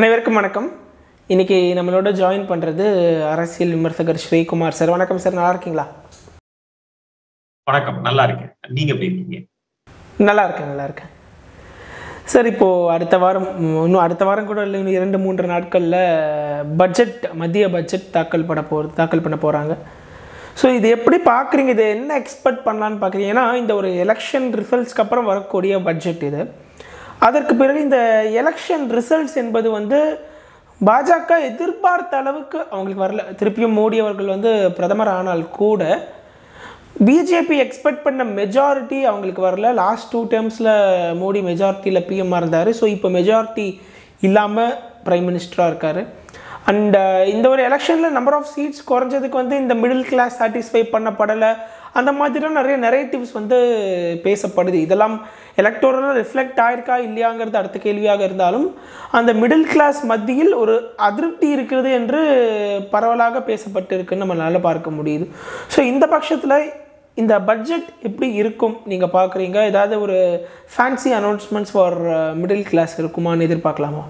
அனைவருக்கும் வணக்கம் இன்னைக்கு நம்மளோட ஜாயின் பண்ணுறது அரசியல் விமர்சகர் ஸ்ரீகுமார் சார் வணக்கம் சார் நல்லா இருக்கீங்களா வணக்கம் நல்லா இருக்கேன் நீங்க எப்படி இருக்கீங்க நல்லா இருக்கேன் நல்லா இருக்கேன் சார் இப்போது அடுத்த வாரம் ம், இன்னும் அடுத்த வாரம் கூட இல்லை இன்னும் இரண்டு மூன்று நாட்களில் பட்ஜெட் மத்திய பட்ஜெட் தாக்கல் பண்ண போ தாக்கல் பண்ண போகிறாங்க ஸோ இது எப்படி பார்க்குறீங்க இது என்ன எக்ஸ்பெக்ட் பண்ணலான்னு பார்க்குறீங்க ஏன்னா இந்த ஒரு எலெக்ஷன் ரிசல்ட்ஸ்க்கு அப்புறம் வரக்கூடிய பட்ஜெட் இது அதற்கு பிறகு இந்த எலெக்ஷன் ரிசல்ட்ஸ் என்பது வந்து பாஜக எதிர்பார்த்த அளவுக்கு அவங்களுக்கு வரல திருப்பியும் மோடி அவர்கள் வந்து பிரதமர் ஆனால் கூட பிஜேபி எக்ஸ்பெக்ட் பண்ண மெஜாரிட்டி அவங்களுக்கு வரல லாஸ்ட் டூ டேர்ம்ஸில் மோடி மெஜாரிட்டியில் பிஎம்மாக இருந்தார் ஸோ இப்போ மெஜாரிட்டி இல்லாமல் பிரைம் மினிஸ்டராக இருக்கார் அண்ட் இந்த ஒரு எலெக்ஷனில் நம்பர் ஆஃப் சீட்ஸ் குறைஞ்சதுக்கு வந்து இந்த மிடில் கிளாஸ் சாட்டிஸ்ஃபை பண்ணப்படலை அந்த மாதிரிலாம் நிறைய நெரேட்டிவ்ஸ் வந்து பேசப்படுது இதெல்லாம் எலக்டோரலாக ரிஃப்ளெக்ட் ஆயிருக்கா இல்லையாங்கிறது அடுத்த கேள்வியாக இருந்தாலும் அந்த மிடில் கிளாஸ் மத்தியில் ஒரு அதிருப்தி இருக்கிறது என்று பரவலாக பேசப்பட்டு இருக்குன்னு நம்மளால பார்க்க முடியுது ஸோ இந்த பட்சத்தில் இந்த பட்ஜெட் எப்படி இருக்கும் நீங்கள் பார்க்குறீங்க ஏதாவது ஒரு fancy announcements for middle class இருக்குமான்னு எதிர்பார்க்கலாமா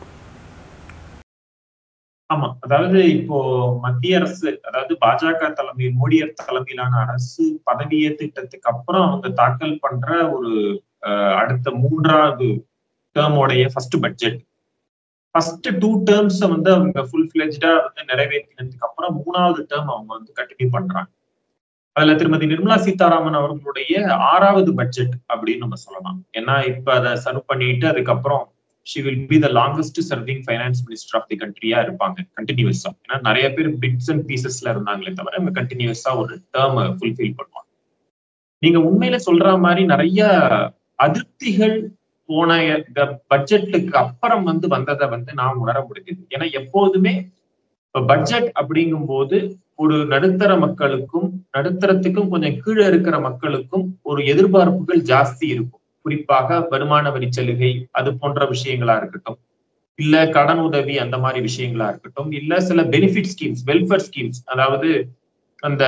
ஆமா அதாவது இப்போ மத்திய அரசு அதாவது பாஜக தலைமையில் மோடி தலைமையிலான அரசு பதவியேற்றுட்டதுக்கு அப்புறம் அவங்க தாக்கல் பண்ற ஒரு அஹ், அடுத்த மூன்றாவது டேர்மோடைய first budget first two terms வந்து அவங்க ஃபுல் ஃபிளெஜ்டா வந்து நிறைவேற்றினதுக்கு அப்புறம் மூணாவது டேர்ம் அவங்க வந்து கண்டினியூ பண்றாங்க அதுல திருமதி நிர்மலா சீதாராமன் அவர்களுடைய ஆறாவது பட்ஜெட் அப்படின்னு நம்ம சொல்லலாம் ஏன்னா இப்ப அதை சர்வ் பண்ணிட்டு அதுக்கப்புறம் she will be the longest serving finance minister of the கண்ட்ரியா இருப்பாங்க கண்டினியூஸா ஏன்னா நிறைய பேர் பிட்ஸ் அண்ட் பீசஸ்ல இருந்தாங்களே தவிர இவங்க கண்டினியூஸா ஒரு டேர்ம் ஃபுல்ஃபில் பண்ணுவாங்க நீங்க உண்மையில சொல்ற மாதிரி நிறைய அதிருப்திகள் போன பட்ஜெட்டுக்கு அப்புறம் வந்து வந்ததை வந்து நான் உணர முடியுது ஏன்னா எப்போதுமே பட்ஜெட் அப்படிங்கும்போது ஒரு நடுத்தர மக்களுக்கும் நடுத்தரத்துக்கும் கொஞ்சம் கீழே இருக்கிற மக்களுக்கும் ஒரு எதிர்பார்ப்புகள் ஜாஸ்தி இருக்கும் குறிப்பாக வருமான வரி சலுகை அது போன்ற விஷயங்களா இருக்கட்டும் இல்ல கடன் உதவி அந்த மாதிரி விஷயங்களா இருக்கட்டும் இல்ல சில பெனிஃபிட் ஸ்கீம்ஸ் வெல்ஃபேர் ஸ்கீம்ஸ் அதாவது அந்த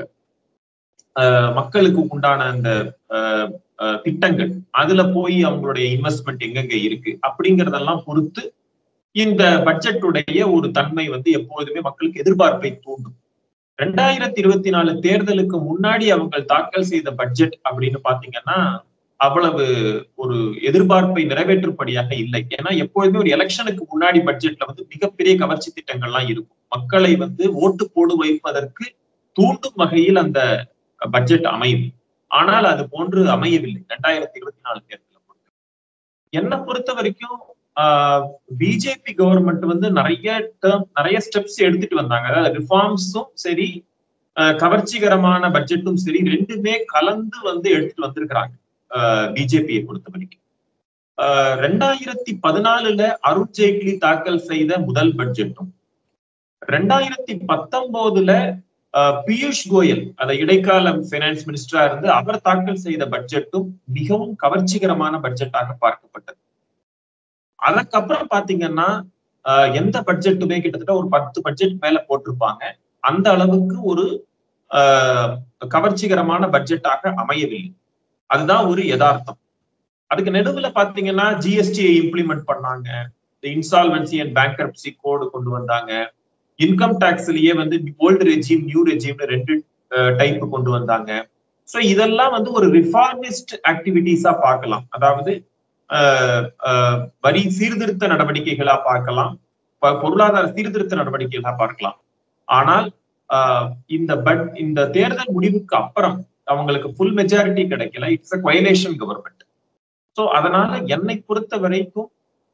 அஹ், மக்களுக்கு உண்டான அந்த அஹ், அஹ், திட்டங்கள் அதுல போய் அவங்களுடைய இன்வெஸ்ட்மெண்ட் எங்கெங்க இருக்கு அப்படிங்கறதெல்லாம் பொறுத்து இந்த பட்ஜெட்டுடைய ஒரு தன்மை வந்து எப்போதுமே மக்களுக்கு எதிர்பார்ப்பை தூண்டும் ரெண்டாயிரத்தி இருபத்தி நாலு தேர்தலுக்கு முன்னாடி அவங்க தாக்கல் செய்த பட்ஜெட் அப்படின்னு பாத்தீங்கன்னா அவ்வளவு ஒரு எதிர்பார்ப்பை நிறைவேற்றும்படியாக இல்லை ஏன்னா எப்பொழுதுமே ஒரு எலெக்ஷனுக்கு முன்னாடி பட்ஜெட்ல வந்து மிகப்பெரிய கவர்ச்சி திட்டங்கள்லாம் இருக்கும் மக்களை வந்து ஓட்டு போடு வைப்பதற்கு தூண்டும் வகையில் அந்த பட்ஜெட் அமையும் ஆனால் அது போன்று அமையவில்லை ரெண்டாயிரத்தி இருபத்தி நாலு தேர்தலை பொறுத்த என்னை பொறுத்த வரைக்கும் பிஜேபி கவர்மெண்ட் வந்து நிறைய டேர்ம் நிறைய ஸ்டெப்ஸ் எடுத்துட்டு வந்தாங்க அதாவது ரிஃபார்ம்ஸும் சரி ஆஹ் கவர்ச்சிகரமான பட்ஜெட்டும் சரி ரெண்டுமே கலந்து வந்து எடுத்துட்டு வந்திருக்கிறாங்க பிஜேபியை பொறுத்த வரைக்கும் ஆஹ் ரெண்டாயிரத்தி பதினாலுல அருண் ஜேட்லி தாக்கல் செய்த முதல் பட்ஜெட்டும் ரெண்டாயிரத்தி பத்தொன்பதுல ஆஹ் பியூஷ் கோயல் அந்த இடைக்கால பைனான்ஸ் மினிஸ்டரா இருந்து அவர் தாக்கல் செய்த பட்ஜெட்டும் மிகவும் கவர்ச்சிகரமான பட்ஜெட்டாக பார்க்கப்பட்டது அதுக்கப்புறம் பாத்தீங்கன்னா ஆஹ் எந்த பட்ஜெட்டுமே கிட்டத்தட்ட ஒரு பத்து பட்ஜெட் மேல போட்டிருப்பாங்க அந்த அளவுக்கு ஒரு ஆஹ் கவர்ச்சிகரமான பட்ஜெட்டாக அமையவில்லை அதுதான் ஒரு யதார்த்தம் அதுக்கு நடுவுல பாத்தீங்கன்னா ஜிஎஸ்டியை இம்ப்ளிமெண்ட் பண்ணாங்க இன்சால்வன்சி அண்ட் பேங்க்ரப்சி கோடு கொண்டு வந்தாங்க இன்கம் டாக்ஸ்லயே வந்து ஓல்டு ரெஜிம் நியூ ரெஜிம்னு ரெண்டு டைப் கொண்டு வந்தாங்க சோ இதெல்லாம் வந்து ஒரு ரிஃபார்மிஸ்ட் ஆக்டிவிட்டிஸா பார்க்கலாம் அதாவது ஆஹ் ஆஹ் வரி சீர்திருத்த நடவடிக்கைகளா பார்க்கலாம் ப- பொருளாதார சீர்திருத்த நடவடிக்கைகளா பார்க்கலாம் ஆனால் ஆஹ் இந்த பட் இந்த தேர்தல் முடிவுக்கு அப்புறம் அவங்களுக்கு ஃபுல் மெஜாரிட்டி கிடைக்கல it's a coalition government so அதனால என்னை பொறுத்த வரைக்கும்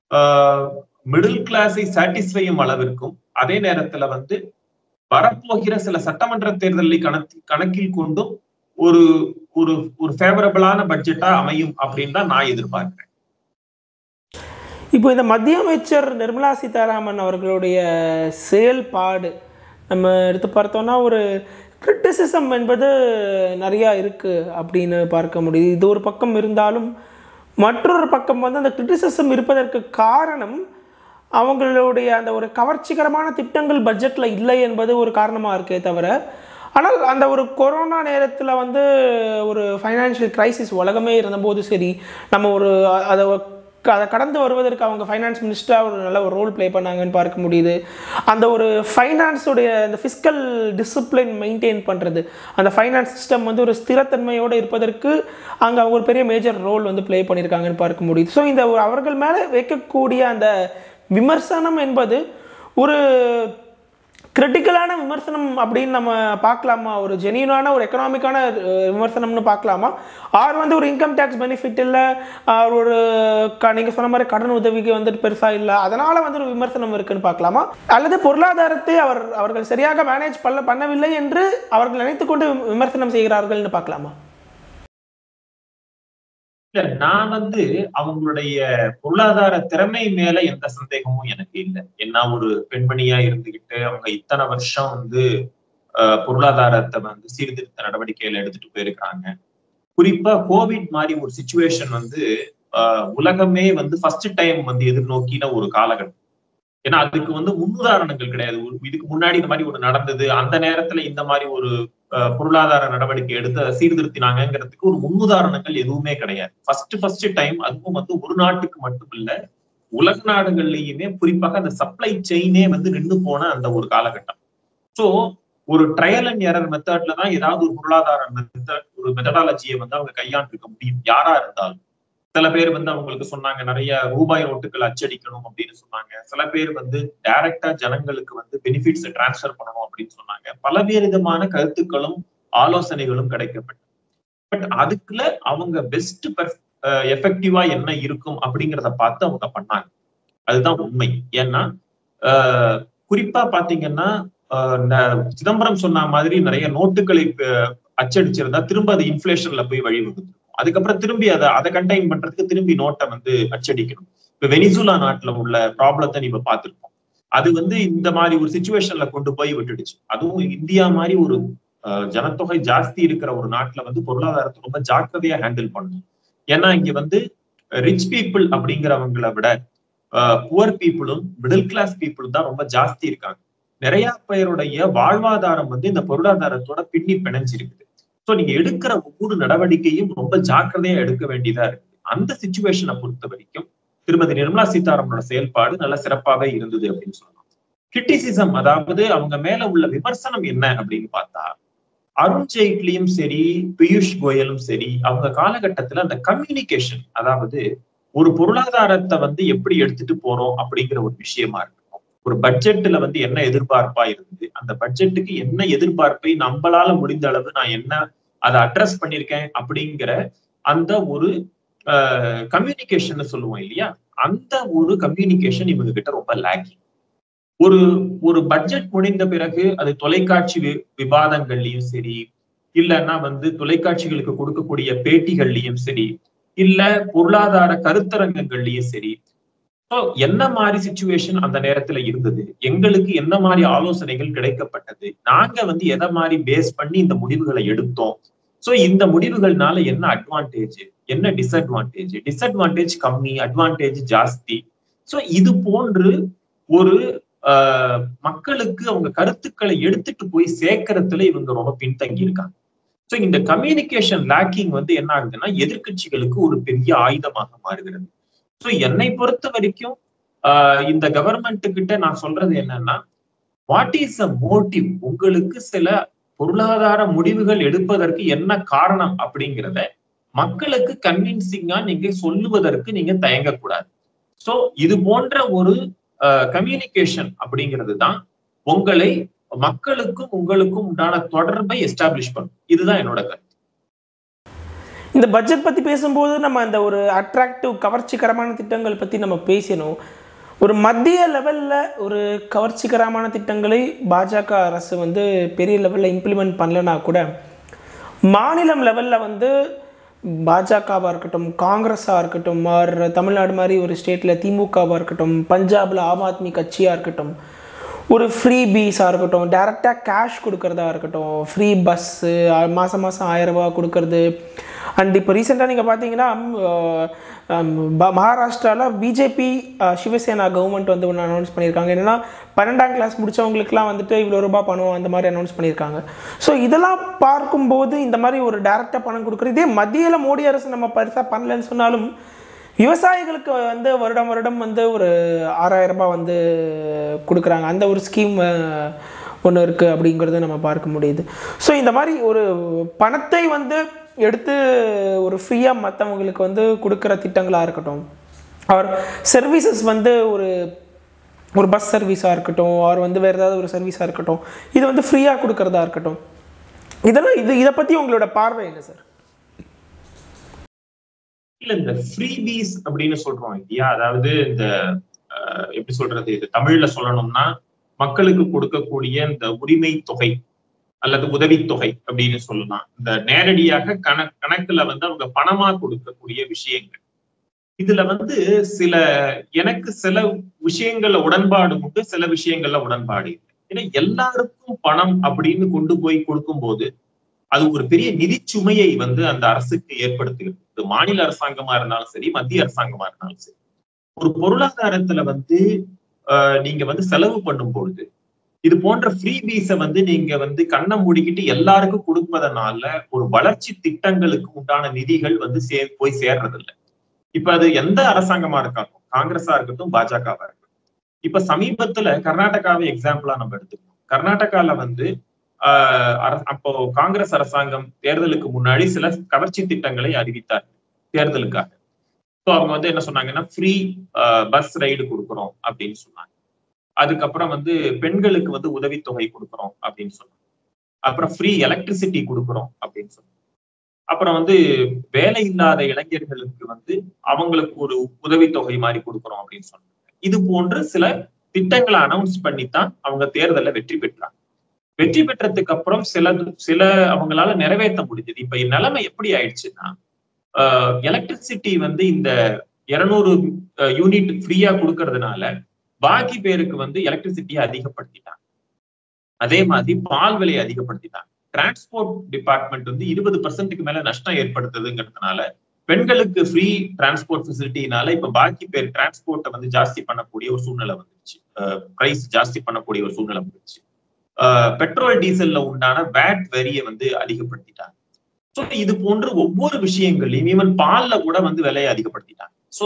மிடில் கிளாஸை சாட்டிஸ்ஃபையும் அளவிற்கும் அதே நேரத்துல வந்து வரப்போகிற சில சட்டமன்ற தேர்தலை கணக்கு கணக்கில் கொண்டும் ஒரு ஒரு ஒரு ஃபேவரபிளான பட்ஜெட்டா அமையும் அப்படின்னு தான் நான் எதிர்பார்க்கிறேன் இப்போ இந்த மத்திய அமைச்சர் நிர்மலா சீதாராமன் அவர்களுடைய செயல்பாடு நம்ம எடுத்து பார்த்தோம்னா ஒரு கிரிட்டிசிசம் என்பது நிறையா இருக்குது அப்படின்னு பார்க்க முடியுது இது ஒரு பக்கம் இருந்தாலும் மற்றொரு பக்கம் வந்து அந்த கிரிட்டிசிசம் இருப்பதற்கு காரணம் அவங்களுடைய அந்த ஒரு கவர்ச்சிகரமான திட்டங்கள் பட்ஜெட்டில் இல்லை என்பது ஒரு காரணமாக இருக்கே தவிர ஆனால் அந்த ஒரு கொரோனா நேரத்தில் வந்து ஒரு ஃபைனான்ஷியல் கிரைசிஸ் உலகமே இருந்தபோது சரி நம்ம ஒரு அ- அதை க- அதை கடந்து வருவதற்கு அவங்க ஃபைனான்ஸ் மினிஸ்டராக ஒரு நல்ல ஒரு ரோல் ப்ளே பண்ணாங்கன்னு பார்க்க முடியுது அந்த ஒரு ஃபைனான்ஸுடைய அந்த ஃபிஸ்கல் டிசிப்ளின் மெயின்டைன் பண்ணுறது அந்த ஃபைனான்ஸ் சிஸ்டம் வந்து ஒரு ஸ்திரத்தன்மையோடு இருப்பதற்கு அங்கே அவங்க ஒரு பெரிய மேஜர் ரோல் வந்து ப்ளே பண்ணியிருக்காங்கன்னு பார்க்க முடியுது ஸோ இந்த ஒரு அவர்கள் மேலே வைக்கக்கூடிய அந்த விமர்சனம் என்பது ஒரு கிரிட்டிக்கலான விமர்சனம் அப்படின்னு நம்ம பார்க்கலாமா ஒரு ஜெனியூனான ஒரு எக்கனாமிக்கான விமர்சனம்னு பார்க்கலாமா ஆர் வந்து ஒரு இன்கம் டேக்ஸ் பெனிஃபிட் இல்லை ஆர் ஒரு க நீங்கள் சொன்ன மாதிரி கடன் உதவிக்கு வந்துட்டு பெருசாக இல்லை அதனால் வந்து ஒரு விமர்சனம் இருக்குன்னு பார்க்கலாமா அல்லது பொருளாதாரத்தை அவர் அவர்கள் சரியாக மேனேஜ் பண்ண பண்ணவில்லை என்று அவர்கள் நினைத்து கொண்டு விமர்சனம் செய்கிறார்கள்னு பார்க்கலாமா இல்ல நான் வந்து அவங்களுடைய பொருளாதார திறமை மேல எந்த சந்தேகமும் எனக்கு இல்லை என்ன ஒரு பெண்மணியா இருந்துகிட்டு அவங்க இத்தனை வருஷம் வந்து ஆஹ், பொருளாதாரத்தை வந்து சீர்திருத்த நடவடிக்கைகள் எடுத்துட்டு போயிருக்காங்க குறிப்பா கோவிட் மாதிரி ஒரு சுச்சுவேஷன் வந்து ஆஹ், உலகமே வந்து ஃபர்ஸ்ட் டைம் வந்து எதிர்நோக்கின ஒரு காலகட்டம் ஏன்னா அதுக்கு வந்து முன்னுதாரணங்கள் கிடையாது ஒரு- இதுக்கு முன்னாடி இந்த மாதிரி ஒண்ணு நடந்தது அந்த நேரத்துல இந்த மாதிரி ஒரு அஹ், பொருளாதார நடவடிக்கை எடுத்து அதை சீர்திருத்தினாங்கிறதுக்கு ஒரு முன்னுதாரணங்கள் எதுவுமே கிடையாது ஃபர்ஸ்ட் ஃபர்ஸ்ட் டைம் அதுவும் வந்து ஒரு நாட்டுக்கு மட்டும் இல்ல உலக நாடுகள்லயுமே குறிப்பாக அந்த சப்ளை செயினே வந்து நின்று போன அந்த ஒரு காலகட்டம் சோ ஒரு ட்ரையல் அண்ட் எரர் மெத்தட்ல தான் ஏதாவது ஒரு பொருளாதார மெத்தட் ஒரு மெத்தடாலஜியை வந்து அவங்க கையாண்டிருக்க முடியும் யாரா இருந்தாலும் சில பேர் வந்து அவங்களுக்கு சொன்னாங்க நிறைய ரூபாய் நோட்டுகள் அச்சடிக்கணும் அப்படின்னு சொன்னாங்க சில பேர் வந்து டைரக்டா ஜனங்களுக்கு வந்து பெனிஃபிட்ஸ் டிரான்ஸ்ஃபர் பண்ணணும் அப்படின்னு சொன்னாங்க பலவேறு விதமான கருத்துக்களும் ஆலோசனைகளும் கிடைக்கப்பட்டது பட் அதுக்குள்ள அவங்க பெஸ்ட் எஃபெக்டிவா என்ன இருக்கும் அப்படிங்கிறத பார்த்து அவங்க பண்ணாங்க அதுதான் உண்மை ஏன்னா ஆஹ், குறிப்பா பாத்தீங்கன்னா ஆஹ், ந- சிதம்பரம் சொன்ன மாதிரி நிறைய நோட்டுகளை அஹ், அச்சடிச்சிருந்தா திரும்ப அது இன்ஃபிளேஷன்ல போய் வழிவகுக்கும் அதுக்கப்புறம் திரும்பி அதை அதை கண்டெயின் பண்றதுக்கு திரும்பி நோட்டை வந்து அச்சடிக்கணும் இப்ப வெனிசுலா நாட்டுல உள்ள ப்ராப்ளத்தை நீங்க பார்த்திருப்போம் அது வந்து இந்த மாதிரி ஒரு சுச்சுவேஷன்ல கொண்டு போய் விட்டுடுச்சு அதுவும் இந்தியா மாதிரி ஒரு அஹ், ஜனத்தொகை ஜாஸ்தி இருக்கிற ஒரு நாட்டுல வந்து பொருளாதாரத்தை ரொம்ப ஜாக்கிரதையா ஹேண்டில் பண்ணணும் ஏன்னா இங்க வந்து ரிச் பீப்புள் அப்படிங்கிறவங்களை விட புவர் பீப்புளும் மிடில் கிளாஸ் பீப்புளும் தான் ரொம்ப ஜாஸ்தி இருக்காங்க நிறைய பேருடைய வாழ்வாதாரம் வந்து இந்த பொருளாதாரத்தோட பின்னி பிணைஞ்சிருக்குது சோ நீங்க எடுக்கிற ஒவ்வொரு நடவடிக்கையும் ரொம்ப ஜாக்கிரதையா எடுக்க வேண்டியதா இருக்கு அந்த சுச்சுவேஷனை பொறுத்த வரைக்கும் திருமதி நிர்மலா சீதாராமனோட செயல்பாடு நல்ல சிறப்பாவே இருந்தது அப்படின்னு சொல்லலாம் கிரிட்டிசிசம் அதாவது அவங்க மேல உள்ள விமர்சனம் என்ன அப்படின்னு பார்த்தா அருண் ஜெய்ட்லியும் சரி பியூஷ் கோயலும் சரி அவங்க காலகட்டத்துல அந்த கம்யூனிகேஷன் அதாவது ஒரு பொருளாதாரத்தை வந்து எப்படி எடுத்துட்டு போறோம் அப்படிங்கிற ஒரு விஷயமா இருக்கும் ஒரு பட்ஜெட்ல வந்து என்ன எதிர்பார்ப்பா இருந்தது அந்த பட்ஜெட்டுக்கு என்ன எதிர்பார்ப்பை நம்மளால முடிந்த அளவு நான் என்ன அதை அட்ரஸ் பண்ணிருக்கேன் அப்படிங்கிற அந்த ஒரு கம்யூனிகேஷன் சொல்லுவோம் இல்லையா அந்த ஒரு கம்யூனிகேஷன் இவங்க கிட்ட ரொம்ப லேக்கிங் ஒரு ஒரு பட்ஜெட் முடிந்த பிறகு அது தொலைக்காட்சி வி- விவாதங்கள்லயும் சரி இல்லைன்னா வந்து தொலைக்காட்சிகளுக்கு கொடுக்கக்கூடிய பேட்டிகள்லயும் சரி இல்ல பொருளாதார கருத்தரங்கங்கள்லயும் சரி ஸோ என்ன மாதிரி சுச்சுவேஷன் அந்த நேரத்துல இருந்தது எங்களுக்கு என்ன மாதிரி ஆலோசனைகள் கிடைக்கப்பட்டது நாங்க வந்து எதை மாதிரி பேஸ் பண்ணி இந்த முடிவுகளை எடுத்தோம் சோ இந்த முடிவுகள்னால என்ன அட்வான்டேஜ் என்ன டிஸ்அட்வான்டேஜ் டிஸ்அட்வான்டேஜ் கம்மி அட்வான்டேஜ் ஜாஸ்தி சோ இது போன்று ஒரு ஆஹ், மக்களுக்கு அவங்க கருத்துக்களை எடுத்துட்டு போய் சேர்க்கறதுல இவங்க ரொம்ப பின்தங்கி இருக்காங்க சோ இந்த கம்யூனிகேஷன் லேக்கிங் வந்து என்ன ஆகுதுன்னா எதிர்க்கட்சிகளுக்கு ஒரு பெரிய ஆயுதமாக மாறுகிறது சோ என்னை பொறுத்த வரைக்கும் ஆஹ், இந்த கவர்மெண்ட் கிட்ட நான் சொல்றது என்னன்னா வாட் இஸ் அ மோட்டிவ் உங்களுக்கு சில பொருளாதார முடிவுகள் எடுப்பதற்கு என்ன காரணம் அப்படிங்கிறத மக்களுக்கு கன்வின்சிங்கா நீங்க சொல்லுவதற்கு நீங்க தயங்கக்கூடாது சோ இது போன்ற ஒரு கம்யூனிகேஷன் அப்படிங்கிறது தான் உங்களை மக்களுக்கும் உங்களுக்கும் உண்டான தொடர்பை எஸ்டாப்ளிஷ் பண்ணும் இதுதான் என்னோட கருத்து இந்த பட்ஜெட் பற்றி பேசும்போது நம்ம அந்த ஒரு அட்ராக்டிவ் கவர்ச்சிகரமான திட்டங்கள் பற்றி நம்ம பேசினோம் ஒரு மத்திய லெவலில் ஒரு கவர்ச்சிகரமான திட்டங்களை பாஜக அரசு வந்து பெரிய லெவலில் இம்ப்ளிமெண்ட் பண்ணலனா கூட மாநிலம் லெவலில் வந்து பாஜகவாக இருக்கட்டும் காங்கிரஸாக இருக்கட்டும் ஆர் தமிழ்நாடு மாதிரி ஒரு ஸ்டேட்டில் திமுகவாக இருக்கட்டும் பஞ்சாபில் ஆம் ஆத்மி கட்சியாக இருக்கட்டும் ஒரு ஃப்ரீ பீஸாக இருக்கட்டும் டேரெக்டாக கேஷ் கொடுக்கறதா இருக்கட்டும் ஃப்ரீ பஸ்ஸு மாதம் மாதம் ஆயிரரூபா கொடுக்கறது அண்ட் இப்போ ரீசெண்டாக நீங்கள் பார்த்தீங்கன்னா மகாராஷ்டிராவில் பிஜேபி சிவசேனா கவர்மெண்ட் வந்து ஒன்று அனௌன்ஸ் பண்ணியிருக்காங்க என்னென்னா பன்னெண்டாம் கிளாஸ் முடிச்சவங்களுக்குலாம் வந்துட்டு இவ்வளோ ரூபாய் பணம் அந்த மாதிரி அனௌன்ஸ் பண்ணியிருக்காங்க ஸோ இதெல்லாம் பார்க்கும்போது இந்த மாதிரி ஒரு டேரெக்டாக பணம் கொடுக்குறது இதே மத்தியில் மோடி அரசு நம்ம பெருசாக பண்ணலன்னு சொன்னாலும் விவசாயிகளுக்கு வந்து வருடம் வருடம் வந்து ஒரு ஆறாயிரம் ரூபாய் வந்து கொடுக்குறாங்க அந்த ஒரு ஸ்கீம் ஒன்று இருக்குது அப்படிங்கிறத நம்ம பார்க்க முடியுது ஸோ இந்த மாதிரி ஒரு பணத்தை வந்து எடுத்து ஒரு ஃப்ரீயாக மற்றவங்களுக்கு வந்து கொடுக்குற திட்டங்களாக இருக்கட்டும் அவர் சர்வீசஸ் வந்து ஒரு ஒரு பஸ் சர்வீஸாக இருக்கட்டும் அவர் வந்து வேறு ஏதாவது ஒரு சர்வீஸாக இருக்கட்டும் இது வந்து ஃப்ரீயாக கொடுக்கறதா இருக்கட்டும் இதெல்லாம் இது இதை பற்றி உங்களோட பார்வை என்ன சார் இல்ல இந்த ஃப்ரீபீஸ் அப்படின்னு சொல்றோம் இல்லையா அதாவது இந்த அஹ், எப்படி சொல்றது இது தமிழ்ல சொல்லணும்னா மக்களுக்கு கொடுக்கக்கூடிய இந்த உரிமை தொகை அல்லது உதவித்தொகை அப்படின்னு சொல்லலாம் இந்த நேரடியாக கண கணக்குல வந்து அவங்க பணமா கொடுக்கக்கூடிய விஷயங்கள் இதுல வந்து சில எனக்கு சில விஷயங்கள்ல உடன்பாடு உண்டு சில விஷயங்கள்ல உடன்பாடு இல்லை ஏன்னா எல்லாருக்கும் பணம் அப்படின்னு கொண்டு போய் கொடுக்கும்போது அது ஒரு பெரிய நிதி சுமையை வந்து அந்த அரசுக்கு ஏற்படுத்துகிறது இது மாநில அரசாங்கமா இருந்தாலும் சரி மத்திய அரசாங்கமா இருந்தாலும் சரி ஒரு பொருளாதாரத்துல வந்து ஆஹ், நீங்க வந்து செலவு பண்ணும்பொழுது இது போன்ற ஃப்ரீ பீஸை வந்து நீங்க வந்து கண்ணை மூடிக்கிட்டு எல்லாருக்கும் கொடுப்பதனால ஒரு வளர்ச்சி திட்டங்களுக்கு உண்டான நிதிகள் வந்து சே போய் சேர்றது இல்ல இப்ப அது எந்த அரசாங்கமா இருக்கட்டும் காங்கிரஸா இருக்கட்டும் பாஜகவா இருக்கட்டும் இப்ப சமீபத்துல கர்நாடகாவை எக்ஸாம்பிளா நம்ம எடுத்துக்கணும் கர்நாடகால வந்து ஆஹ் அர- அப்போ காங்கிரஸ் அரசாங்கம் தேர்தலுக்கு முன்னாடி சில கவர்ச்சி திட்டங்களை அறிவித்தார் தேர்தலுக்காக ஸோ அவங்க வந்து என்ன சொன்னாங்கன்னா ஃப்ரீ பஸ் ரைடு கொடுக்குறோம் அப்படின்னு சொன்னாங்க அதுக்கப்புறம் வந்து பெண்களுக்கு வந்து உதவித்தொகை கொடுக்குறோம் அப்படின்னு சொன்னாங்க அப்புறம் ஃப்ரீ எலக்ட்ரிசிட்டி கொடுக்குறோம் அப்படின்னு சொன்னாங்க அப்புறம் வந்து வேலை இல்லாத இளைஞர்களுக்கு வந்து அவங்களுக்கு ஒரு உதவித்தொகை மாதிரி கொடுக்குறோம் அப்படின்னு சொன்னாங்க இது போன்று சில திட்டங்களை அனௌன்ஸ் பண்ணித்தான் அவங்க தேர்தல்ல வெற்றி பெற்றாங்க வெற்றி பெற்றதுக்கு அப்புறம் சில சில அவங்களால நிறைவேற்ற முடிஞ்சது இப்ப நிலைமை எப்படி ஆயிடுச்சுன்னா எலக்ட்ரிசிட்டி வந்து இந்த இருநூறு யூனிட் ஃப்ரீயா கொடுக்கறதுனால பாக்கி பேருக்கு வந்து எலக்ட்ரிசிட்டியை அதிகப்படுத்திட்டாங்க அதே மாதிரி பால் விலையை அதிகப்படுத்திட்டாங்க டிரான்ஸ்போர்ட் டிபார்ட்மெண்ட் வந்து இருபது பர்சன்ட்டுக்கு மேல நஷ்டம் ஏற்படுத்துதுங்கிறதுனால பெண்களுக்கு ஃப்ரீ டிரான்ஸ்போர்ட் ஃபெசிலிட்டினால இப்ப பாக்கி பேர் டிரான்ஸ்போர்ட்டை வந்து ஜாஸ்தி பண்ணக்கூடிய ஒரு சூழ்நிலை வந்துருச்சு பிரைஸ் ஜாஸ்தி பண்ணக்கூடிய ஒரு சூழ்நிலை வந்துருச்சு பெட்ரோல் டீசல்ல உண்டான வேட் வரியை வந்து அதிகப்படுத்திட்டாங்க ஸோ இது போன்ற ஒவ்வொரு விஷயங்களையும் ஈவன் பால்ல கூட வந்து விலையை அதிகப்படுத்திட்டாங்க ஸோ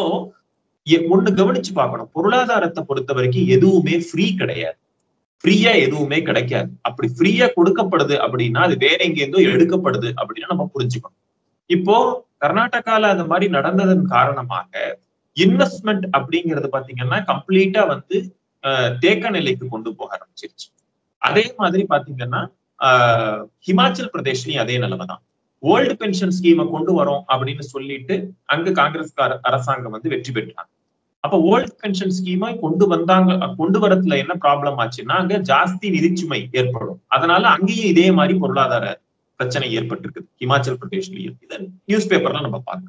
ஒண்ணு கவனிச்சு பார்க்கணும் பொருளாதாரத்தை பொறுத்த வரைக்கும் எதுவுமே ஃப்ரீ கிடையாது ஃப்ரீயா எதுவுமே கிடைக்காது அப்படி ஃப்ரீயா கொடுக்கப்படுது அப்படின்னா அது வேற எங்கேருந்தோ எடுக்கப்படுது அப்படின்னு நம்ம புரிஞ்சுக்கணும் இப்போ கர்நாடகால அந்த மாதிரி நடந்ததன் காரணமாக இன்வெஸ்ட்மெண்ட் அப்படிங்கிறது பாத்தீங்கன்னா கம்ப்ளீட்டா வந்து தேக்க நிலைக்கு கொண்டு போக ஆரம்பிச்சிருச்சு அதே மாதிரி பாத்தீங்கன்னா ஹிமாச்சல் பிரதேஷ்லயும் அதே நிலைமை தான் ஓல்டு பென்ஷன் ஸ்கீமை கொண்டு வரோம் அப்படின்னு சொல்லிட்டு அங்க காங்கிரஸ் அரசாங்கம் வந்து வெற்றி பெற்றாங்க அப்ப ஓல்டு பென்ஷன் ஸ்கீமை கொண்டு வந்தாங்க கொண்டு வரதுல என்ன ப்ராப்ளம் ஆச்சுன்னா அங்க ஜாஸ்தி நிதிச்சுமை ஏற்படும் அதனால அங்கேயும் இதே மாதிரி பொருளாதார பிரச்சனை ஏற்பட்டிருக்குது ஹிமாச்சல் பிரதேஷ்லயும் இதை நியூஸ் பேப்பர்ல நம்ம பார்க்கணும்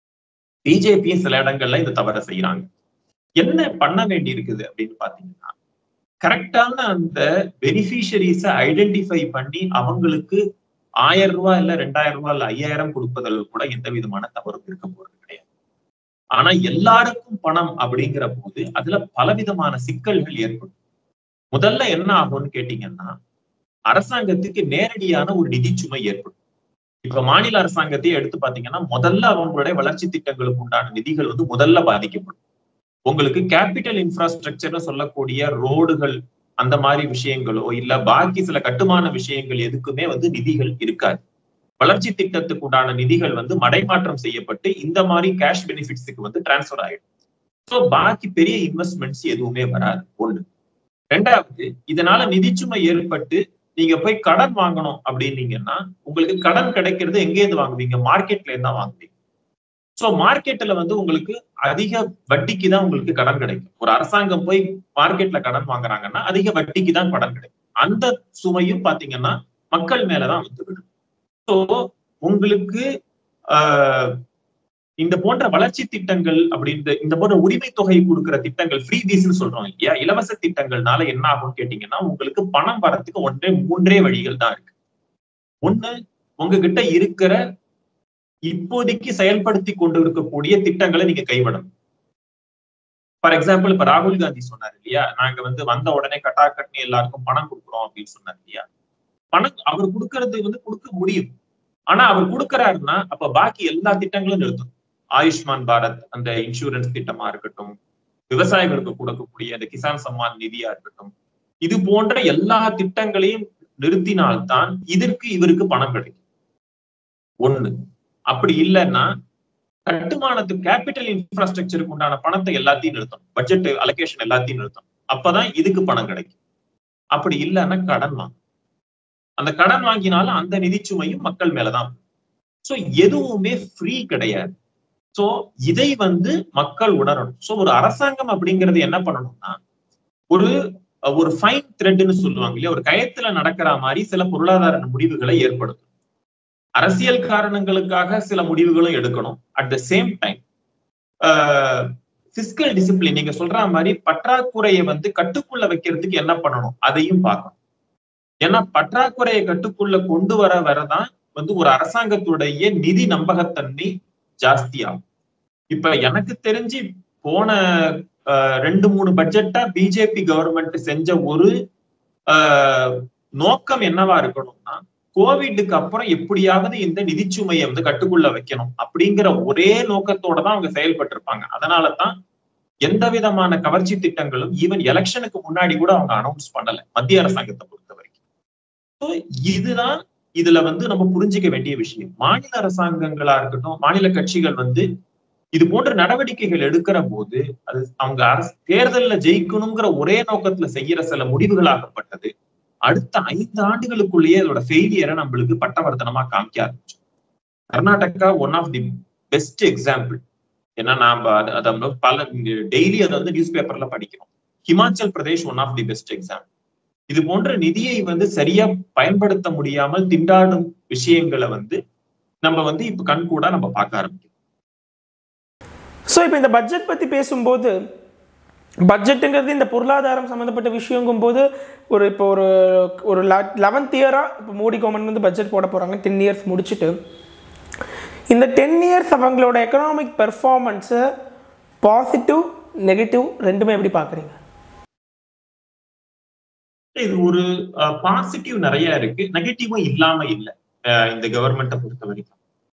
பிஜேபியும் சில இடங்கள்ல இந்த தவறை செய்யறாங்க என்ன பண்ண வேண்டி இருக்குது அப்படின்னு பாத்தீங்கன்னா கரெக்டான அந்த பெனிஃபிஷரிஸ ஐடென்டிஃபை பண்ணி அவங்களுக்கு ஆயிரம் ரூபாய் இல்ல ரெண்டாயிரம் ரூபாய் இல்ல ஐயாயிரம் கொடுப்பதில் கூட எந்த விதமான தவறும் இருக்க போறது கிடையாது ஆனா எல்லாருக்கும் பணம் அப்படிங்கிற போது அதுல பலவிதமான சிக்கல்கள் ஏற்படும் முதல்ல என்ன ஆகும்னு கேட்டீங்கன்னா அரசாங்கத்துக்கு நேரடியான ஒரு நிதி சுமை ஏற்படும் இப்ப மாநில அரசாங்கத்தையே எடுத்து பாத்தீங்கன்னா முதல்ல அவங்களுடைய வளர்ச்சி திட்டங்களுக்கு உண்டான நிதிகள் வந்து முதல்ல பாதிக்கப்படும் உங்களுக்கு கேபிட்டல் இன்ஃப்ராஸ்ட்ரக்சர்னு சொல்லக்கூடிய ரோடுகள் அந்த மாதிரி விஷயங்களோ இல்ல பாக்கி சில கட்டுமான விஷயங்கள் எதுக்குமே வந்து நிதிகள் இருக்காது வளர்ச்சி திட்டத்துக்கு உண்டான நிதிகள் வந்து மடைமாற்றம் செய்யப்பட்டு இந்த மாதிரி கேஷ் பெனிஃபிட்ஸுக்கு வந்து டிரான்ஸ்பர் ஆயிடும் ஸோ பாக்கி பெரிய இன்வெஸ்ட்மெண்ட்ஸ் எதுவுமே வராது ஒண்ணு ரெண்டாவது இதனால நிதிச்சுமை ஏற்பட்டு நீங்க போய் கடன் வாங்கணும் அப்படின்னீங்கன்னா உங்களுக்கு கடன் கிடைக்கிறது எங்கேருந்து வாங்குவீங்க மார்க்கெட்ல இருந்தா வாங்குவீங்க சோ மார்க்கெட்ல வந்து உங்களுக்கு அதிக வட்டிக்கு தான் உங்களுக்கு கடன் கிடைக்கும் ஒரு அரசாங்கம் போய் மார்க்கெட்ல கடன் வாங்குறாங்கன்னா அதிக வட்டிக்கு தான் கடன் கிடைக்கும் அந்த சுமையும் பாத்தீங்கன்னா மக்கள் மேலதான் வந்து விடும் ஸோ உங்களுக்கு ஆஹ் இந்த போன்ற வளர்ச்சி திட்டங்கள் அப்படின்ற இந்த போன்ற உரிமை தொகை கொடுக்கிற திட்டங்கள் ஃப்ரீ பீஸ்ன்னு சொல்றோம் இல்லையா இலவச திட்டங்கள்னால என்ன ஆகும்னு கேட்டீங்கன்னா உங்களுக்கு பணம் வரத்துக்கு ஒன்றே மூன்றே வழிகள் தான் இருக்கு ஒண்ணு உங்ககிட்ட இருக்கிற இப்போதைக்கு செயல்படுத்தி கொண்டு இருக்கக்கூடிய திட்டங்களை நீங்க கைவிடணும் ஃபார் எக்ஸாம்பிள் இப்ப ராகுல் காந்தி சொன்னார் இல்லையா நாங்க வந்து வந்த உடனே கட்டாக்கட்னு எல்லாருக்கும் பணம் கொடுக்குறோம் அப்படின்னு சொன்னார் இல்லையா பணம் அவர் கொடுக்கறது வந்து கொடுக்க முடியும் ஆனா அவர் கொடுக்கறாருன்னா அப்ப பாக்கி எல்லா திட்டங்களும் நிறுத்தணும் ஆயுஷ்மான் பாரத் அந்த இன்சூரன்ஸ் திட்டமா இருக்கட்டும் விவசாயிகளுக்கு கொடுக்கக்கூடிய அந்த கிசான் சம்மான் நிதியா இருக்கட்டும் இது போன்ற எல்லா திட்டங்களையும் நிறுத்தினால்தான் இதற்கு இவருக்கு பணம் கிடைக்கும் ஒண்ணு அப்படி இல்லைன்னா கட்டுமானத்துக்கு கேபிட்டல் இன்ஃப்ராஸ்ட்ரக்சருக்கு உண்டான பணத்தை எல்லாத்தையும் நிறுத்தணும் பட்ஜெட் அலோகேஷன் எல்லாத்தையும் நிறுத்தணும் அப்பதான் இதுக்கு பணம் கிடைக்கும் அப்படி இல்லைன்னா கடன் வாங்க அந்த கடன் வாங்கினாலும் அந்த நிதிச்சுமையும் மக்கள் மேலதான் சோ எதுவுமே ஃப்ரீ கிடையாது சோ இதை வந்து மக்கள் உணரணும் சோ ஒரு அரசாங்கம் அப்படிங்கிறது என்ன பண்ணணும்னா ஒரு ஒரு ஃபைன் த்ரெட்னு சொல்லுவாங்க இல்லையா ஒரு கயத்துல நடக்கிற மாதிரி சில பொருளாதார முடிவுகளை ஏற்படுத்தும் அரசியல் காரணங்களுக்காக சில முடிவுகளும் எடுக்கணும் at the same time physical discipline நீங்க சொல்ற மாதிரி பற்றாக்குறையை வந்து கட்டுக்குள்ள வைக்கிறதுக்கு என்ன பண்ணணும் அதையும் பார்க்கணும் ஏன்னா பற்றாக்குறையை கட்டுக்குள்ள கொண்டு வர வரதான் வந்து ஒரு அரசாங்கத்துடைய நிதி நம்பகத்தன்மை ஜாஸ்தியாகும் இப்ப எனக்கு தெரிஞ்சு போன ரெண்டு மூணு பட்ஜெட்டா பிஜேபி கவர்மெண்ட் செஞ்ச ஒரு நோக்கம் என்னவா இருக்கணும்னா கோவிட்டுக்கு அப்புறம் எப்படியாவது இந்த நிதிச்சுமையை வந்து கட்டுக்குள்ள வைக்கணும் அப்படிங்கிற ஒரே நோக்கத்தோட தான் அவங்க செயல்பட்டு இருப்பாங்க அதனாலதான் எந்த விதமான கவர்ச்சி திட்டங்களும் ஈவன் எலெக்ஷனுக்கு முன்னாடி கூட அவங்க அனௌன்ஸ் பண்ணல மத்திய அரசாங்கத்தை பொறுத்த வரைக்கும் இதுதான் இதுல வந்து நம்ம புரிஞ்சுக்க வேண்டிய விஷயம் மாநில அரசாங்கங்களா இருக்கட்டும் மாநில கட்சிகள் வந்து இது போன்ற நடவடிக்கைகள் எடுக்கிற போது அது அவங்க அரசு தேர்தல்ல ஜெயிக்கணுங்கிற ஒரே நோக்கத்துல செய்யற சில முடிவுகளாகப்பட்டது அடுத்த ஐந்து ஆண்டுகளுக்குள்ளேயே அதோட ஃபெயிலியரை நம்மளுக்கு பட்டவர்த்தனமா காமிக்க ஆரம்பிச்சு Karnataka one of the best example ஏன்னா நாம அதை பல டெய்லி அதை வந்து நியூஸ் பேப்பர்ல படிக்கிறோம் Himachal Pradesh one of the best example இது போன்ற நிதியை வந்து சரியா பயன்படுத்த முடியாமல் திண்டாடும் விஷயங்களை வந்து நம்ம வந்து இப்ப கண்கூடா நம்ம பார்க்க ஆரம்பிக்கிறோம் ஸோ இப்போ இந்த பட்ஜெட் பற்றி பேசும்போது பட்ஜெட்டுங்கிறது இந்த பொருளாதாரம் சம்மந்தப்பட்ட விஷயங்கும் போது ஒரு இப்போ ஒரு ஒரு லெவன்த் இயராக இப்போ மோடி கவர்மெண்ட் வந்து பட்ஜெட் போட போகிறாங்க டென் இயர்ஸ் முடிச்சுட்டு இந்த டென் இயர்ஸ் அவங்களோட எக்கனாமிக் பெர்ஃபார்மன்ஸை பாசிட்டிவ் நெகட்டிவ் ரெண்டுமே எப்படி பார்க்குறீங்க இது ஒரு பாசிட்டிவ் நிறைய இருக்கு நெகட்டிவும் இல்லாம இல்லை இந்த கவர்மெண்ட்டை பொறுத்த வரைக்கும்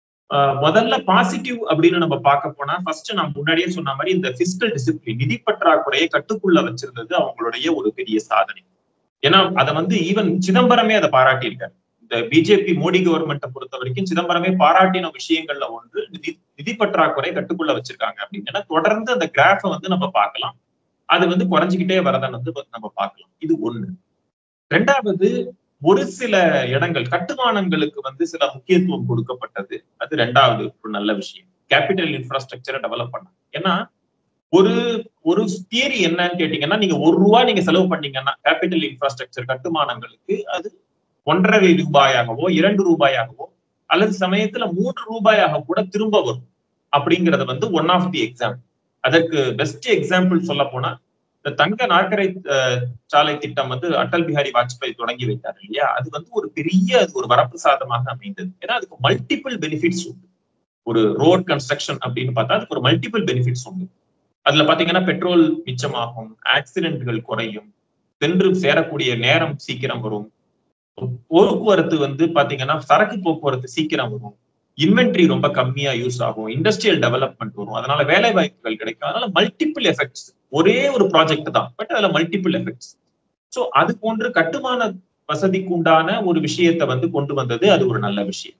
முதல்ல பாசிட்டிவ் அப்படின்னு நம்ம பார்க்க போனா ஃபர்ஸ்ட் நான் முன்னாடியே சொன்ன மாதிரி இந்த பிசிக்கல் டிசிப்ளின் நிதி பற்றாக்குறையை கட்டுக்குள்ள வச்சிருந்தது அவங்களுடைய ஒரு பெரிய சாதனை ஏன்னா அதை வந்து ஈவன் சிதம்பரமே அதை பாராட்டியிருக்காரு இந்த பிஜேபி மோடி கவர்மெண்ட்டை பொறுத்த வரைக்கும் சிதம்பரமே பாராட்டின விஷயங்கள்ல ஒன்று நிதி நிதி பற்றாக்குறை கட்டுக்குள்ள வச்சிருக்காங்க அப்படின்னு ஏன்னா தொடர்ந்து அந்த கிராஃபை வந்து நம்ம பார்க்கலாம் அது வந்து குறைஞ்சிக்கிட்டே வரதை வந்து நம்ம பார்க்கலாம் இது ஒண்ணு ரெண்டாவது ஒரு சில இடங்கள் கட்டுமானங்களுக்கு வந்து சில முக்கியத்துவம் கொடுக்கப்பட்டது அது ரெண்டாவது ஒரு நல்ல விஷயம் கேபிட்டல் இன்ஃப்ராஸ்ட்ரக்சரை டெவலப் பண்ண ஏன்னா ஒரு ஒரு தியரி என்னன்னு கேட்டீங்கன்னா நீங்க ஒரு ரூபா நீங்க செலவு பண்ணீங்கன்னா கேபிட்டல் இன்ஃப்ராஸ்ட்ரக்சர் கட்டுமானங்களுக்கு அது ஒன்றரை ரூபாயாகவோ இரண்டு ரூபாயாகவோ அல்லது சமயத்துல மூன்று ரூபாயாக கூட திரும்ப வரும் அப்படிங்கறது வந்து ஒன் ஆஃப் தி எக்ஸாம்பிள் அதற்கு பெஸ்ட் எக்ஸாம்பிள் சொல்ல போனா இந்த தங்க நாற்கரை சாலை திட்டம் வந்து அடல் பிஹாரி வாஜ்பாய் தொடங்கி வைத்தார் இல்லையா அது வந்து ஒரு பெரிய அது ஒரு வரப்பிரசாதமாக அமைந்தது ஏன்னா அதுக்கு மல்டிபிள் பெனிஃபிட்ஸ் உண்டு ஒரு ரோட் கன்ஸ்ட்ரக்ஷன் அப்படின்னு பார்த்தா அதுக்கு ஒரு மல்டிபிள் பெனிஃபிட்ஸ் உண்டு அதுல பாத்தீங்கன்னா பெட்ரோல் மிச்சமாகும் ஆக்சிடென்ட்கள் குறையும் சென்று சேரக்கூடிய நேரம் சீக்கிரம் வரும் போக்குவரத்து வந்து பாத்தீங்கன்னா சரக்கு போக்குவரத்து சீக்கிரம் வரும் இன்வென்ட்ரி ரொம்ப கம்மியா யூஸ் ஆகும் இண்டஸ்ட்ரியல் டெவலப்மெண்ட் வரும் அதனால வேலை வாய்ப்புகள் கிடைக்கும் அதனால மல்டிபிள் எஃபெக்ட்ஸ் ஒரே ஒரு ப்ராஜெக்ட் தான் பட் அதுல மல்டிபிள் எஃபெக்ட்ஸ் ஸோ அது போன்று கட்டுமான வசதிக்கு உண்டான ஒரு விஷயத்தை வந்து கொண்டு வந்தது அது ஒரு நல்ல விஷயம்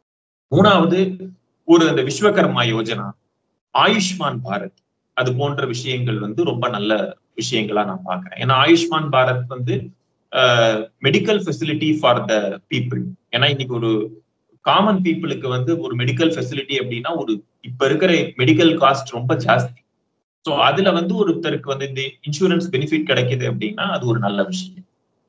மூணாவது ஒரு அந்த விஸ்வகர்மா யோஜனா ஆயுஷ்மான் பாரத் அது போன்ற விஷயங்கள் வந்து ரொம்ப நல்ல விஷயங்களா நான் பாக்குறேன் ஏன்னா ஆயுஷ்மான் பாரத் வந்து medical facility for the people ஏன்னா இன்னைக்கு ஒரு காமன் பீப்புளுக்கு வந்து ஒரு மெடிக்கல் ஃபெசிலிட்டி அப்படின்னா ஒரு இப்ப இருக்கிற மெடிக்கல் காஸ்ட் ரொம்ப ஜாஸ்தி ஸோ அதுல வந்து ஒருத்தருக்கு வந்து இந்த இன்சூரன்ஸ் பெனிஃபிட் கிடைக்குது அப்படின்னா அது ஒரு நல்ல விஷயம்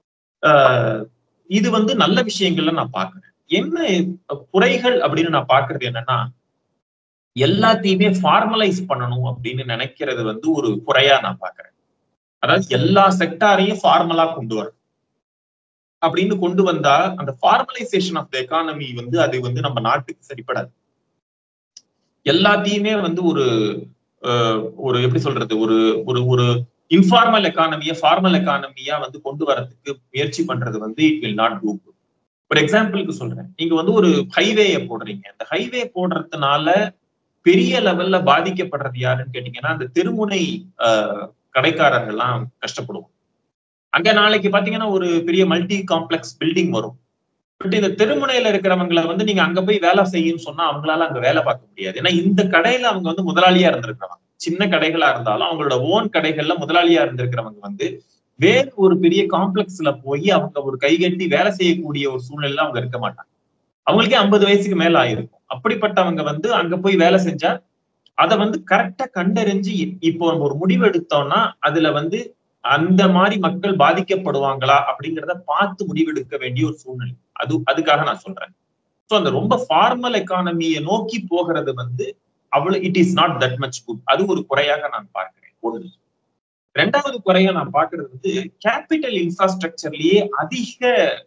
இது வந்து நல்ல விஷயங்கள்ல நான் பாக்குறேன் என்ன குறைகள் அப்படின்னு நான் பாக்குறது என்னன்னா எல்லாத்தையுமே ஃபார்மலைஸ் பண்ணணும் அப்படின்னு நினைக்கிறது வந்து ஒரு குறையா நான் பாக்குறேன் அதாவது எல்லா செக்டாரையும் ஃபார்மலா கொண்டு வரணும் அப்படின்னு கொண்டு வந்தா அந்த ஃபார்மலைசேஷன் ஆஃப் த எக்கானமி வந்து அது வந்து நம்ம நாட்டுக்கு சரிப்படாது எல்லாத்தையுமே வந்து ஒரு ஒரு எப்படி சொல்றது ஒரு ஒரு ஒரு இன்ஃபார்மல் எக்கானமியா ஃபார்மல் எக்கானமியா வந்து கொண்டு வரதுக்கு முயற்சி பண்றது வந்து இட் வில் நாட் டூ ஒரு எக்ஸாம்பிளுக்கு சொல்றேன் நீங்க வந்து ஒரு ஹைவேயை போடுறீங்க அந்த ஹைவே போடுறதுனால பெரிய லெவல்ல பாதிக்கப்படுறது யாருன்னு கேட்டீங்கன்னா அந்த தெருமுனை ஆஹ் கடைக்காரர்கள்லாம் கஷ்டப்படுவோம் அங்க நாளைக்கு பாத்தீங்கன்னா ஒரு பெரிய மல்டி காம்ப்ளெக்ஸ் பில்டிங் வரும் பட் இந்த தெருமுனையில இருக்கிறவங்களை வந்து நீங்க அங்க போய் வேலை செய்யுன்னு சொன்னா அவங்களால அங்க வேலை பார்க்க முடியாது ஏன்னா இந்த கடையில அவங்க வந்து முதலாளியா இருந்திருக்கிறவங்க சின்ன கடைகளா இருந்தாலும் அவங்களோட ஓன் கடைகள்ல முதலாளியா இருந்திருக்கிறவங்க வந்து வேறு ஒரு பெரிய காம்ப்ளெக்ஸ்ல போய் அவங்க ஒரு கைகட்டி வேலை செய்யக்கூடிய ஒரு சூழ்நிலையில அவங்க இருக்க மாட்டாங்க அவங்களுக்கே ஐம்பது வயசுக்கு மேல ஆயிருக்கும் அப்படிப்பட்டவங்க வந்து அங்க போய் வேலை செஞ்சா அதை வந்து கரெக்டா கண்டறிஞ்சு இப்போ நம்ம ஒரு முடிவு எடுத்தோம்னா அதுல வந்து அந்த மாதிரி மக்கள் பாதிக்கப்படுவாங்களா அப்படிங்கிறத பார்த்து முடிவெடுக்க வேண்டிய ஒரு சூழ்நிலை அது அதுக்காக நான் சொல்றேன் ஸோ அந்த ரொம்ப ஃபார்மல் எக்கானமியை நோக்கி போகிறது வந்து அவ்வளவு it is not that much good அது ஒரு குறையாக நான் பார்க்கிறேன் ஒண்ணு ரெண்டாவது குறையா நான் பார்க்கிறது வந்து கேபிட்டல் இன்ஃப்ராஸ்ட்ரக்சர்லயே அதிக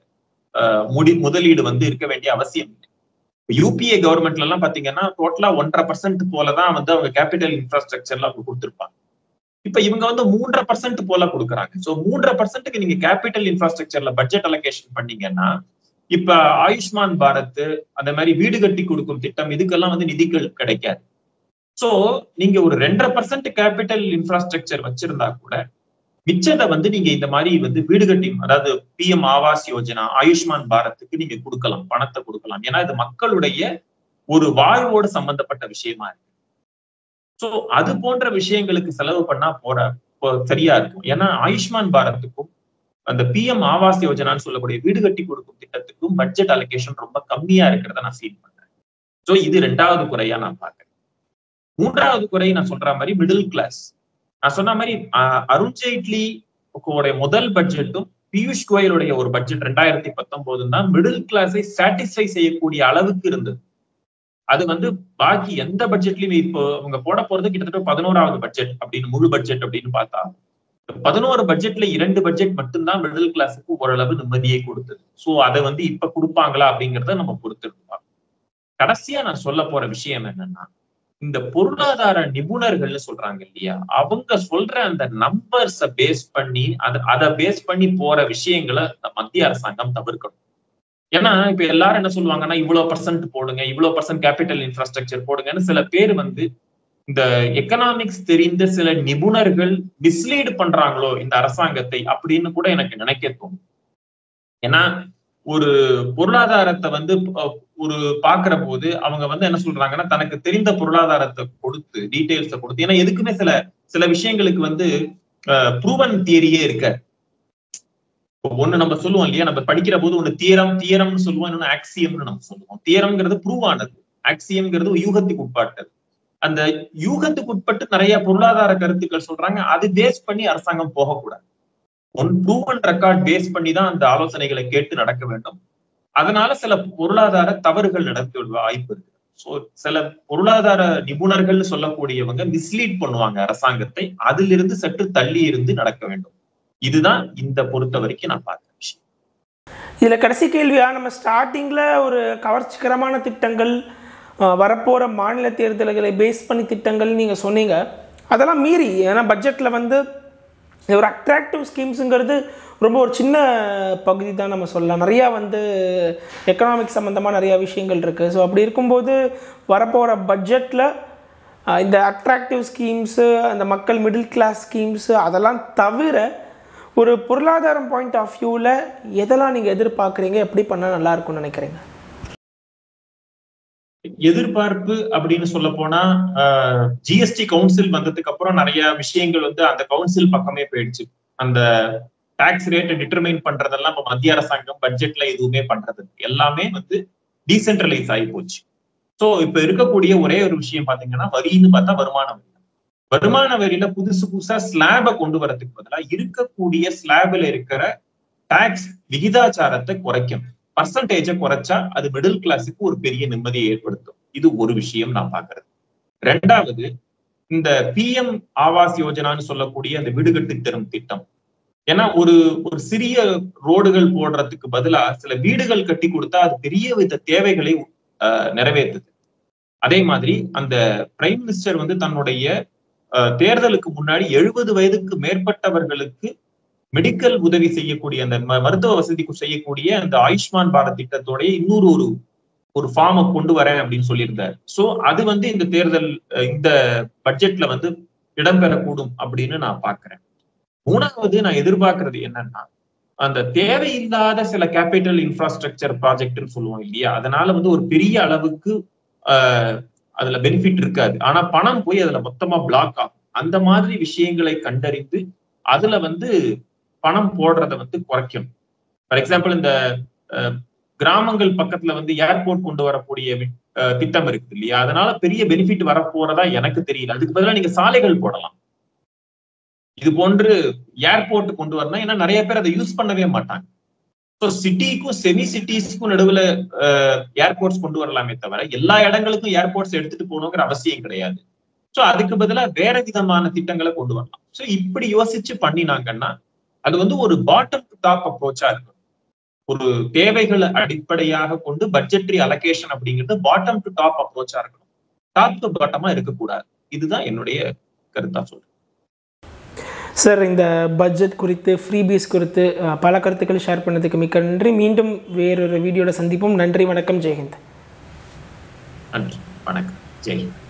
முடி முதலீடு வந்து இருக்க வேண்டிய அவசியம் இல்லை யூபிஏ கவர்மெண்ட்ல எல்லாம் பாத்தீங்கன்னா டோட்டலா ஒன்றரை பர்சன்ட் போலதான் வந்து அவங்க கேபிட்டல் இன்ஃப்ராஸ்ட்ரக்சர்ல அவங்க கொடுத்திருப்பாங்க இப்ப இவங்க வந்து மூன்றரை பர்சன்ட் போல கொடுக்குறாங்க சோ மூன்றரை பர்சன்ட்டுக்கு நீங்க கேபிட்டல் இன்ஃப்ராஸ்ட்ரக்சர்ல பட்ஜெட் அலோகேஷன் பண்ணீங்கன்னா இப்ப ஆயுஷ்மான் பாரத் அந்த மாதிரி வீடு கட்டி கொடுக்கும் திட்டம் இதுக்கெல்லாம் வந்து நிதிகள் கிடைக்காது சோ நீங்க ஒரு ரெண்டரை பர்சன்ட் கேபிட்டல் இன்ஃப்ராஸ்ட்ரக்சர் வச்சிருந்தா கூட மிச்சத்தை வந்து நீங்க இந்த மாதிரி வந்து வீடு கட்டி அதாவது பிஎம் ஆவாஸ் யோஜனா ஆயுஷ்மான் பாரத்துக்கு நீங்க கொடுக்கலாம் பணத்தை கொடுக்கலாம் ஏன்னா இது மக்களுடைய ஒரு வாழ்வோடு சம்பந்தப்பட்ட விஷயமா இருக்கு சோ அது போன்ற விஷயங்களுக்கு செலவு பண்ணா போற சரியா இருக்கும் ஏன்னா ஆயுஷ்மான் பாரத்துக்கும் அந்த பிஎம் ஆவாஸ் யோஜனான்னு சொல்லக்கூடிய வீடு கட்டி கொடுக்கும் திட்டத்துக்கும் பட்ஜெட் அலோகேஷன் ரொம்ப கம்மியா இருக்கிறத நான் ஃபீல் பண்றேன் சோ இது ரெண்டாவது குறையா நான் பார்க்கறேன் மூன்றாவது குறை நான் சொல்ற மாதிரி மிடில் கிளாஸ் நான் சொன்ன மாதிரி அருண் ஜேட்லி முதல் பட்ஜெட்டும் பியூஷ் கோயலுடைய ஒரு பட்ஜெட் ரெண்டாயிரத்தி பத்தொன்பது தான் மிடில் கிளாஸை சாட்டிஸ்ஃபை செய்யக்கூடிய அளவுக்கு இருந்தது அது வந்து பாக்கி எந்த பட்ஜெட்லயுமே இப்போ அவங்க போட போறது கிட்டத்தட்ட பதினோராவது பட்ஜெட் அப்படின்னு முழு பட்ஜெட் அப்படின்னு பார்த்தா பதினோரு பட்ஜெட்ல இரண்டு பட்ஜெட் மட்டும்தான் மிடில் கிளாஸுக்கு ஓரளவு நிம்மதியை கொடுத்தது சோ அதை வந்து இப்ப கொடுப்பாங்களா அப்படிங்கிறத நம்ம பொறுத்திருந்தோம் கடைசியா நான் சொல்ல போற விஷயம் என்னன்னா இந்த பொருளாதார நிபுணர்கள்னு சொல்றாங்க இல்லையா அவங்க சொல்ற அந்த நம்பர்ஸ பேஸ் பண்ணி அதை அதை பேஸ் பண்ணி போற விஷயங்களை மத்திய அரசாங்கம் தவிர்க்கணும் ஏன்னா இப்ப எல்லாரும் என்ன சொல்லுவாங்கன்னா இவ்வளவு பர்சன்ட் போடுங்க இவ்வளவு பர்சன்ட் கேபிட்டல் இன்ஃப்ராஸ்ட்ரக்சர் போடுங்கன்னு சில பேர் வந்து இந்த எக்கனாமிக்ஸ் தெரிந்த சில நிபுணர்கள் மிஸ்லீடு பண்றாங்களோ இந்த அரசாங்கத்தை அப்படின்னு கூட எனக்கு நினைக்க தோணும் ஏன்னா ஒரு பொருளாதாரத்தை வந்து ஒரு பாக்குற போது அவங்க வந்து என்ன சொல்றாங்கன்னா தனக்கு தெரிந்த பொருளாதாரத்தை கொடுத்து டீட்டெயில்ஸை கொடுத்து ஏன்னா எதுக்குமே சில சில விஷயங்களுக்கு வந்து ப்ரூவன் தியரியே இருக்க ஒண்ணு நம்ம சொல்லுவோம் இல்லையா நம்ம படிக்கிற போது ஒண்ணு தியரம் தியரம்னு சொல்லுவோம் இன்னொன்னு ஆக்சியம்னு நம்ம சொல்லுவோம் தியரம்ங்கிறது ப்ரூவ் ஆனது ஆக்சியம்ங்கிறது யூகத்துக்கு உட்பாட்டது அந்த யூகத்துக்கு உட்பட்டு நிறைய பொருளாதார கருத்துக்கள் சொல்றாங்க அது பேஸ் பண்ணி அரசாங்கம் போகக்கூடாது ஒன் ப்ரூவன் ரெக்கார்ட் பேஸ் பண்ணி தான் அந்த ஆலோசனைகளை கேட்டு நடக்க வேண்டும் அதனால சில பொருளாதார தவறுகள் நடக்க வாய்ப்பு இருக்கு ஸோ சில பொருளாதார நிபுணர்கள்னு சொல்லக்கூடியவங்க மிஸ்லீட் பண்ணுவாங்க அரசாங்கத்தை அதிலிருந்து சற்று தள்ளி இருந்து நடக்க வேண்டும் இதுதான் இந்த பொறுத்த வரைக்கும் நான் பார்த்த விஷயம் இதுல கடைசி கேள்வியா நம்ம ஸ்டார்டிங்ல ஒரு கவர்ச்சிகரமான திட்டங்கள் வரப்போகிற மாநில தேர்தல்களை பேஸ் பண்ணி திட்டங்கள் நீங்கள் சொன்னீங்க அதெல்லாம் மீறி ஏன்னா பட்ஜெட்டில் வந்து ஒரு அட்ராக்டிவ் ஸ்கீம்ஸுங்கிறது ரொம்ப ஒரு சின்ன பகுதி தான் நம்ம சொல்லலாம் நிறையா வந்து எக்கனாமிக் சம்மந்தமாக நிறையா விஷயங்கள் இருக்குது ஸோ அப்படி இருக்கும்போது வரப்போகிற பட்ஜெட்டில் இந்த அட்ராக்டிவ் ஸ்கீம்ஸு அந்த மக்கள் மிடில் கிளாஸ் ஸ்கீம்ஸு அதெல்லாம் தவிர ஒரு பொருளாதாரம் பாயிண்ட் ஆஃப் வியூவில் எதெல்லாம் நீங்கள் எதிர்பார்க்குறீங்க எப்படி பண்ணால் நல்லாயிருக்கும்னு நினைக்கிறீங்க எதிர்பார்ப்பு அப்படின்னு சொல்ல போனா ஜிஎஸ்டி கவுன்சில் வந்ததுக்கு அப்புறம் நிறைய விஷயங்கள் வந்து அந்த கவுன்சில் பக்கமே போயிடுச்சு அந்த டாக்ஸ் ரேட்டை டிட்டர்மைன் பண்றதெல்லாம் இப்ப மத்திய அரசாங்கம் பட்ஜெட்ல எதுவுமே பண்றது எல்லாமே வந்து டீசென்ட்ரலைஸ் ஆகி போச்சு ஸோ இப்ப இருக்கக்கூடிய ஒரே ஒரு விஷயம் பாத்தீங்கன்னா வரின்னு பார்த்தா வருமான வரி வருமான வரியில புதுசு புதுசா ஸ்லாபை கொண்டு வரதுக்கு பதிலாக இருக்கக்கூடிய ஸ்லாபில் இருக்கிற டாக்ஸ் விகிதாச்சாரத்தை குறைக்கணும் பர்சன்டேஜை குறைச்சா அது மிடில் கிளாஸுக்கு ஒரு பெரிய நிம்மதியை ஏற்படுத்தும் இது ஒரு விஷயம் நான் பாக்குறது ரெண்டாவது இந்த பிஎம் ஆவாஸ் யோஜனான்னு சொல்லக்கூடிய அந்த வீடுகட்டு தரும் திட்டம் ஏன்னா ஒரு ஒரு சிறிய ரோடுகள் போடுறதுக்கு பதிலா சில வீடுகள் கட்டி கொடுத்தா அது பெரிய வித தேவைகளை நிறைவேற்றுது அதே மாதிரி அந்த பிரைம் மினிஸ்டர் வந்து தன்னுடைய தேர்தலுக்கு முன்னாடி எழுபது வயதுக்கு மேற்பட்டவர்களுக்கு மெடிக்கல் உதவி செய்யக்கூடிய அந்த மருத்துவ வசதி செய்யக்கூடிய அந்த ஆயுஷ்மான் பாரத் திட்டத்தோடைய இன்னொரு ஒரு ஒரு ஃபார்மை கொண்டு வரேன் அப்படின்னு சொல்லியிருந்தார் சோ அது வந்து இந்த தேர்தல் அஹ், இந்த பட்ஜெட்ல வந்து இடம்பெறக்கூடும் அப்படின்னு நான் பாக்குறேன் மூணாவது நான் எதிர்பார்க்கறது என்னன்னா அந்த தேவையில்லாத சில கேபிட்டல் இன்ஃப்ராஸ்ட்ரக்சர் ப்ராஜெக்ட்னு சொல்லுவோம் இல்லையா அதனால வந்து ஒரு பெரிய அளவுக்கு ஆஹ், அதுல பெனிஃபிட் இருக்காது ஆனா பணம் போய் அதுல மொத்தமா பிளாக் ஆகும் அந்த மாதிரி விஷயங்களை கண்டறிந்து அதுல வந்து பணம் போடுறத வந்து குறைக்கணும் ஃபார் எக்ஸாம்பிள் இந்த அஹ், கிராமங்கள் பக்கத்துல வந்து ஏர்போர்ட் கொண்டு வரக்கூடிய வி- அஹ், திட்டம் இருக்குது இல்லையா அதனால பெரிய பெனிஃபிட் வரப்போறதா எனக்கு தெரியல அதுக்கு பதிலா நீங்க சாலைகள் போடலாம் இது போன்று ஏர்போர்ட் கொண்டு வரணும் ஏன்னா நிறைய பேர் அதை யூஸ் பண்ணவே மாட்டாங்க ஸோ சிட்டிக்கும் செமி சிட்டிஸ்க்கும் நடுவுல ஏர்போர்ட்ஸ் கொண்டு வரலாமே தவிர எல்லா இடங்களுக்கும் ஏர்போர்ட்ஸ் எடுத்துட்டு போகணுங்கிற அவசியம் கிடையாது ஸோ அதுக்கு பதிலா வேற விதமான திட்டங்களை கொண்டு வரலாம் ஸோ இப்படி யோசிச்சு பண்ணினாங்கன்னா அது வந்து ஒரு பாட்டம் டு டாப் அப்ரோச்சா இருக்கும் ஒரு தேவைகளை அடிப்படையாக கொண்டு பட்ஜெட்ரி அலகேஷன் அப்படிங்கிறது பாட்டம் டு டாப் அப்ரோச்சா இருக்கணும் டாப் டு பாட்டமா இருக்கக்கூடாது இதுதான் என்னுடைய கருத்தா சொல்றேன் சார் இந்த பட்ஜெட் குறித்து ஃப்ரீபீஸ் குறித்து அஹ், பல கருத்துக்கள் ஷேர் பண்ணதுக்கு மிக்க நன்றி மீண்டும் வேறொரு வீடியோட சந்திப்போம் நன்றி வணக்கம் ஜெயஹிந்த் நன்றி வணக்கம் ஜெய் ஹிந்த்.